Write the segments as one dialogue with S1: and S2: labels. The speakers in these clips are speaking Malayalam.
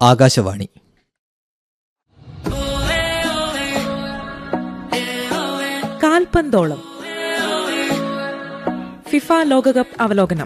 S1: ആകാശവാണി
S2: കാൽപന്തോളം ഫിഫ ലോകകപ്പ് അവലോകനം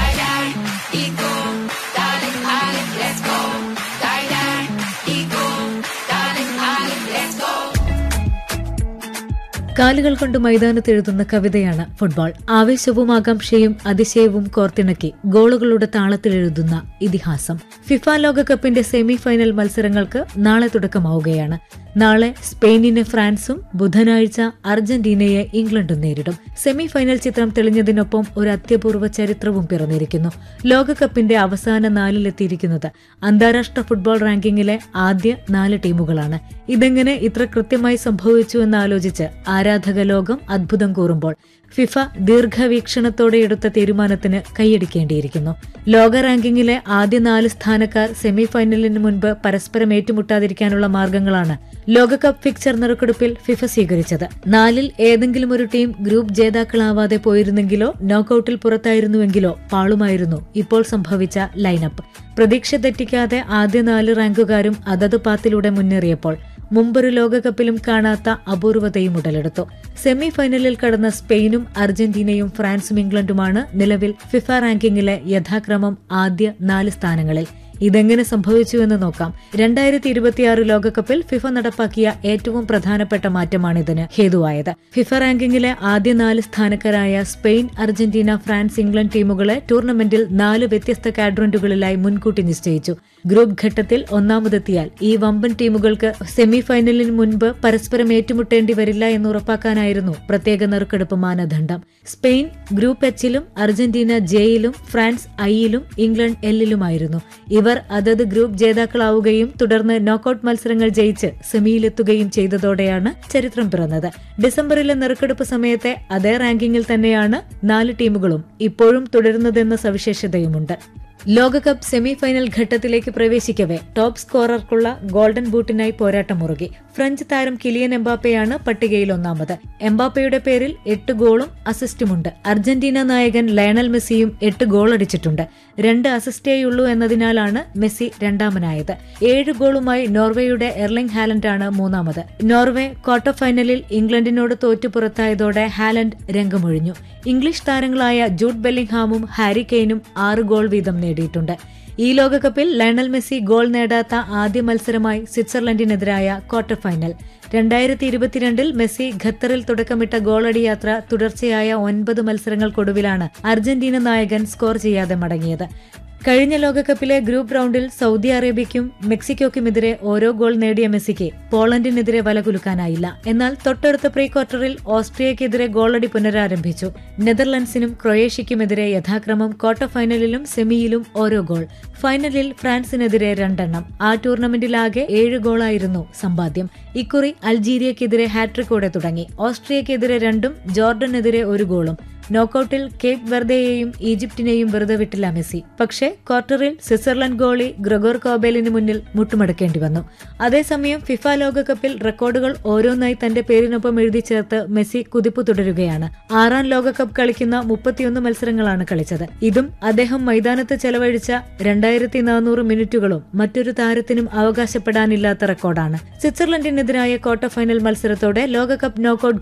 S3: കാലുകൾ കൊണ്ട് മൈതാനത്ത് എഴുതുന്ന കവിതയാണ് ഫുട്ബോൾ ആവേശവും ആകാംക്ഷയും അതിശയവും കോർത്തിണക്കി ഗോളുകളുടെ താളത്തിൽ എഴുതുന്ന ഇതിഹാസം ഫിഫ ലോകകപ്പിന്റെ സെമി ഫൈനൽ മത്സരങ്ങൾക്ക് നാളെ തുടക്കമാവുകയാണ് നാളെ സ്പെയിനിനെ ഫ്രാൻസും ബുധനാഴ്ച അർജന്റീനയെ ഇംഗ്ലണ്ടും നേരിടും സെമി ഫൈനൽ ചിത്രം തെളിഞ്ഞതിനൊപ്പം ഒരു അത്യപൂർവ ചരിത്രവും പിറന്നിരിക്കുന്നു ലോകകപ്പിന്റെ അവസാന നാലിലെത്തിയിരിക്കുന്നത് അന്താരാഷ്ട്ര ഫുട്ബോൾ റാങ്കിങ്ങിലെ ആദ്യ നാല് ടീമുകളാണ് ഇതെങ്ങനെ ഇത്ര കൃത്യമായി സംഭവിച്ചു എന്നാലോചിച്ച് ആരാധക ലോകം അത്ഭുതം കൂറുമ്പോൾ ഫിഫ ദീർഘവീക്ഷണത്തോടെ എടുത്ത തീരുമാനത്തിന് കൈയടിക്കേണ്ടിയിരിക്കുന്നു ലോക റാങ്കിങ്ങിലെ ആദ്യ നാല് സ്ഥാനക്കാർ സെമി ഫൈനലിന് മുൻപ് പരസ്പരം ഏറ്റുമുട്ടാതിരിക്കാനുള്ള മാർഗങ്ങളാണ് ലോകകപ്പ് ഫിക്ചർ നറുക്കെടുപ്പിൽ ഫിഫ സ്വീകരിച്ചത് നാലിൽ ഏതെങ്കിലും ഒരു ടീം ഗ്രൂപ്പ് ജേതാക്കളാവാതെ പോയിരുന്നെങ്കിലോ നോക്കൌട്ടിൽ പുറത്തായിരുന്നുവെങ്കിലോ പാളുമായിരുന്നു ഇപ്പോൾ സംഭവിച്ച ലൈനപ്പ് പ്രതീക്ഷ തെറ്റിക്കാതെ ആദ്യ നാല് റാങ്കുകാരും അതത് പാത്തിലൂടെ മുന്നേറിയപ്പോൾ മുമ്പൊരു ലോകകപ്പിലും കാണാത്ത അപൂർവതയും ഉടലെടുത്തു സെമി ഫൈനലിൽ കടന്ന സ്പെയിനും അർജന്റീനയും ഫ്രാൻസും ഇംഗ്ലണ്ടുമാണ് നിലവിൽ ഫിഫ റാങ്കിങ്ങിലെ യഥാക്രമം ആദ്യ നാല് സ്ഥാനങ്ങളിൽ ഇതെങ്ങനെ സംഭവിച്ചുവെന്ന് നോക്കാം രണ്ടായിരത്തി ഇരുപത്തിയാറ് ലോകകപ്പിൽ ഫിഫ നടപ്പാക്കിയ ഏറ്റവും പ്രധാനപ്പെട്ട മാറ്റമാണിതിന് ഹേതുവായത് ഫിഫ റാങ്കിങ്ങിലെ ആദ്യ നാല് സ്ഥാനക്കാരായ സ്പെയിൻ അർജന്റീന ഫ്രാൻസ് ഇംഗ്ലണ്ട് ടീമുകളെ ടൂർണമെന്റിൽ നാല് വ്യത്യസ്ത കാഡ്രന്റുകളിലായി മുൻകൂട്ടി നിശ്ചയിച്ചു ഗ്രൂപ്പ് ഘട്ടത്തിൽ ഒന്നാമതെത്തിയാൽ ഈ വമ്പൻ ടീമുകൾക്ക് സെമി ഫൈനലിന് മുൻപ് പരസ്പരം ഏറ്റുമുട്ടേണ്ടി വരില്ല എന്ന് ഉറപ്പാക്കാനായിരുന്നു പ്രത്യേക നറുക്കെടുപ്പ് മാനദണ്ഡം സ്പെയിൻ ഗ്രൂപ്പ് എച്ചിലും അർജന്റീന ജെയിലും ഫ്രാൻസ് ഐയിലും ഇംഗ്ലണ്ട് എല്ലിലുമായിരുന്നു ഇവർ അതത് ഗ്രൂപ്പ് ജേതാക്കളാവുകയും തുടർന്ന് നോക്കൌട്ട് മത്സരങ്ങൾ ജയിച്ച് സെമിയിലെത്തുകയും ചെയ്തതോടെയാണ് ചരിത്രം പിറന്നത് ഡിസംബറിലെ നറുക്കെടുപ്പ് സമയത്തെ അതേ റാങ്കിങ്ങിൽ തന്നെയാണ് നാല് ടീമുകളും ഇപ്പോഴും തുടരുന്നതെന്ന സവിശേഷതയുമുണ്ട് ലോകകപ്പ് സെമി ഫൈനൽ ഘട്ടത്തിലേക്ക് പ്രവേശിക്കവേ ടോപ്പ് സ്കോറർക്കുള്ള ഗോൾഡൻ ബൂട്ടിനായി പോരാട്ടം മുറുകി ഫ്രഞ്ച് താരം കിലിയൻ എംബാപ്പയാണ് പട്ടികയിൽ ഒന്നാമത് എംബാപ്പയുടെ പേരിൽ എട്ട് ഗോളും അസിസ്റ്റുമുണ്ട് അർജന്റീന നായകൻ ലയണൽ മെസ്സിയും എട്ട് ഗോൾ അടിച്ചിട്ടുണ്ട് രണ്ട് അസിസ്റ്റേയുള്ളൂ എന്നതിനാലാണ് മെസ്സി രണ്ടാമനായത് ഏഴ് ഗോളുമായി നോർവേയുടെ എർലിംഗ് ഹാലൻഡാണ് മൂന്നാമത് നോർവേ ക്വാർട്ടർ ഫൈനലിൽ ഇംഗ്ലണ്ടിനോട് തോറ്റു പുറത്തായതോടെ ഹാലൻഡ് രംഗമൊഴിഞ്ഞു ഇംഗ്ലീഷ് താരങ്ങളായ ജൂഡ് ബെല്ലിംഗ്ഹാമും ഹാരി കെയ്നും ആറ് ഗോൾ വീതം നേടിയിട്ടുണ്ട് ഈ ലോകകപ്പിൽ ലയണൽ മെസ്സി ഗോൾ നേടാത്ത ആദ്യ മത്സരമായി സ്വിറ്റ്സർലൻഡിനെതിരായ ക്വാർട്ടർ ഫൈനൽ രണ്ടായിരത്തി ഇരുപത്തിരണ്ടിൽ മെസ്സി ഖത്തറിൽ തുടക്കമിട്ട ഗോളടി യാത്ര തുടർച്ചയായ ഒൻപത് മത്സരങ്ങൾക്കൊടുവിലാണ് അർജന്റീന നായകൻ സ്കോർ ചെയ്യാതെ മടങ്ങിയത് കഴിഞ്ഞ ലോകകപ്പിലെ ഗ്രൂപ്പ് റൗണ്ടിൽ സൗദി അറേബ്യയ്ക്കും മെക്സിക്കോയ്ക്കുമെതിരെ ഓരോ ഗോൾ നേടിയ മെസ്സിക്ക് പോളണ്ടിനെതിരെ വലകുലുക്കാനായില്ല എന്നാൽ തൊട്ടടുത്ത പ്രീ ക്വാർട്ടറിൽ ഓസ്ട്രിയയ്ക്കെതിരെ ഗോളടി പുനരാരംഭിച്ചു നെതർലൻഡ്സിനും ക്രൊയേഷ്യയ്ക്കുമെതിരെ യഥാക്രമം ക്വാർട്ടർ ഫൈനലിലും സെമിയിലും ഓരോ ഗോൾ ഫൈനലിൽ ഫ്രാൻസിനെതിരെ രണ്ടെണ്ണം ആ ടൂർണമെന്റിലാകെ ഏഴ് ഗോളായിരുന്നു സമ്പാദ്യം ഇക്കുറി അൾജീരിയയ്ക്കെതിരെ ഹാട്രിക്കോടെ തുടങ്ങി ഓസ്ട്രിയയ്ക്കെതിരെ രണ്ടും ജോർഡനെതിരെ ഒരു ഗോളും നോക്കൌട്ടിൽ കേപ്പ് വെർദയെയും ഈജിപ്തിനെയും വെറുതെ വിട്ടില്ല മെസ്സി പക്ഷേ ക്വാർട്ടറിൽ സ്വിറ്റ്സർലൻഡ് ഗോളി ഗ്രഗോർ കോബേലിന് മുന്നിൽ മുട്ടുമടക്കേണ്ടി വന്നു അതേസമയം ഫിഫ ലോകകപ്പിൽ റെക്കോർഡുകൾ ഓരോന്നായി തന്റെ പേരിനൊപ്പം എഴുതി ചേർത്ത് മെസ്സി കുതിപ്പ് തുടരുകയാണ് ആറാം ലോകകപ്പ് കളിക്കുന്ന മുപ്പത്തിയൊന്ന് മത്സരങ്ങളാണ് കളിച്ചത് ഇതും അദ്ദേഹം മൈതാനത്ത് ചെലവഴിച്ച രണ്ടായിരത്തി നാനൂറ് മിനിറ്റുകളും മറ്റൊരു താരത്തിനും അവകാശപ്പെടാനില്ലാത്ത റെക്കോർഡാണ് സ്വിറ്റ്സർലൻഡിനെതിരായ ക്വാർട്ടർ ഫൈനൽ മത്സരത്തോടെ ലോകകപ്പ് നോക്കൌട്ട്